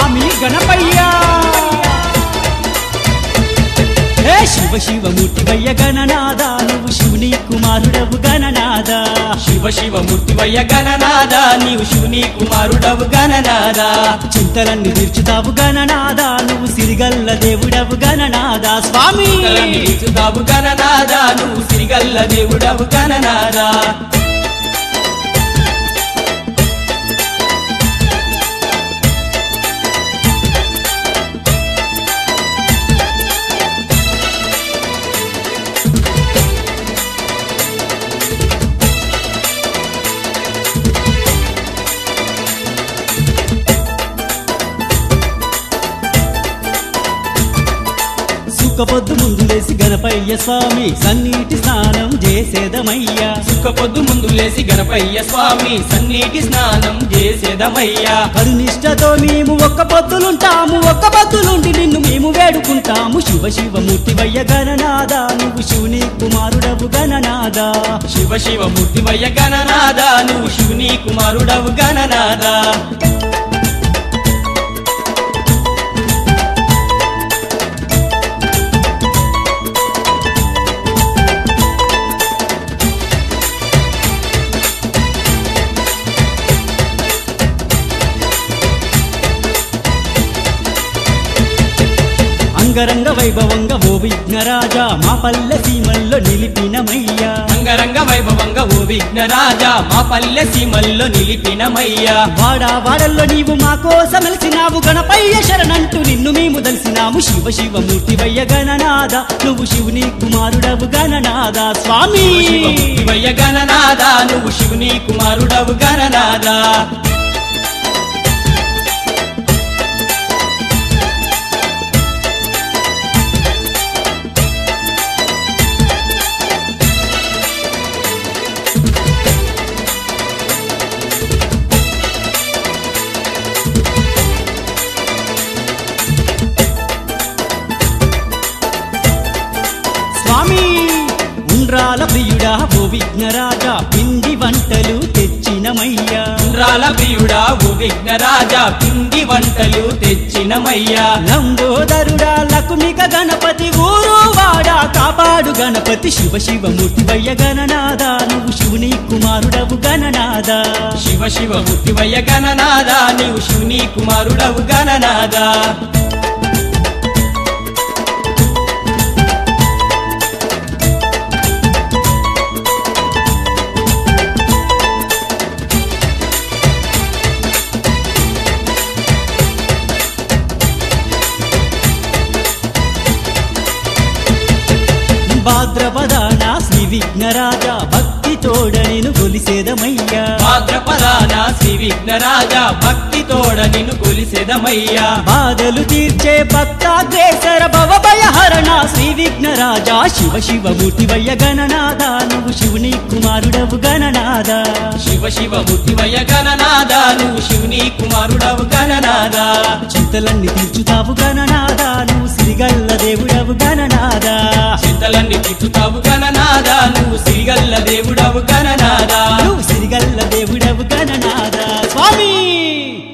స్వామి గణపయ్యా హే శివ శివ మూర్తివయ్య గణనాద నువ్వు శివుని కుమారుడవు గణనాద శివ శివ మూర్తివయ్య గణనాద నీవు శివుని కుమారుడవు గణనాద చింతలన్నీ తీర్చుతావు గణనాద నువ్వు సిరిగల్ల దేవుడవు గణనాద స్వామి నిలుచుతావు గణనాద నువ్వు సిరిగల్ల దేవుడవు గణనాద సుఖపొద్దు ముందు లేసి గణపయ్య స్వామి సన్నీటి స్నానం చేసేదమయ్యా సుఖ పొద్దు ముందు లేసి గణపయ్య స్వామి సన్నీటి స్నానం చేసేదమయ్యా కరునిష్టతో మేము ఒక్క పొద్దులుంటాము ఒక్క పొద్దులుండి నిన్ను మేము వేడుకుంటాము శివ శివ మూర్తివయ్య గణనాద నువ్వు శివుని కుమారుడవు గణనాద శివ శివ మూర్తివయ్య గణనాద నువ్వు శివుని కుమారుడవు గణనాద అంగరంగ వైభవంగా ఓ విఘ్నరాజా మా పల్లె సీమల్లో నిలిపినమయ్యా అంగరంగ వైభవంగా ఓ విఘ్నరాజా మా పల్లె సీమల్లో నిలిపినమయ్యా వాడా వాడల్లో నీవు మా కోసం వెలిసినావు గణపయ్య శరణంటూ నిన్ను మేము దలిసినాము శివ శివ మూర్తివయ్య గణనాద నువ్వు శివుని కుమారుడవు గణనాద స్వామి శివ మూర్తివయ్య గణనాద నువ్వు శివుని కుమారుడవు గణనాద స్వామి ఉండ్రాల ప్రియుడా ఓ విఘ్నరాజా పిండి వంటలు తెచ్చినమయ్యా ఉండ్రాల ప్రియుడా ఓ విఘ్నరాజా పిండి వంటలు తెచ్చినమయ్యా లంబోదరుడా లకుమిక గణపతి ఊరు వాడా కాపాడు గణపతి శివ శివ మూర్తివయ్య గణనాద నువ్వు శివుని కుమారుడవు గణనాద శివ శివ మూర్తివయ్య గణనాద నీవు శివుని కుమారుడవు గణనాద భాద్రపదాన శ్రీ విఘ్నరాజా భక్తి తోడ నేను కొలిసేదమయ్యా భాద్రపదాన శ్రీ విఘ్నరాజా భక్తి తోడ నిన్ను కొలిసెదమయ్యా బాధలు తీర్చే భక్తాగ్రేసర భవభయహరణ శ్రీ విఘ్నరాజా శివ శివ మూర్తివయ్య గణనాద నువ్వు శివుని కుమారుడవు గణనాద శివ శివ మూర్తివయ్య గణనాద నువ్వు శివుని కుమారుడవు గణనాద చింతలన్నీ తీర్చుతావు గణనాద నువ్వు సిరిగల్ల దేవుడవు గణనాద చింతలన్నీ తిట్టుతావు గణనాద నువ్వు సిరిగల్ల దేవుడవు గణనాద నువ్వు సిరిగల్ల దేవుడవు గణనాద స్వామి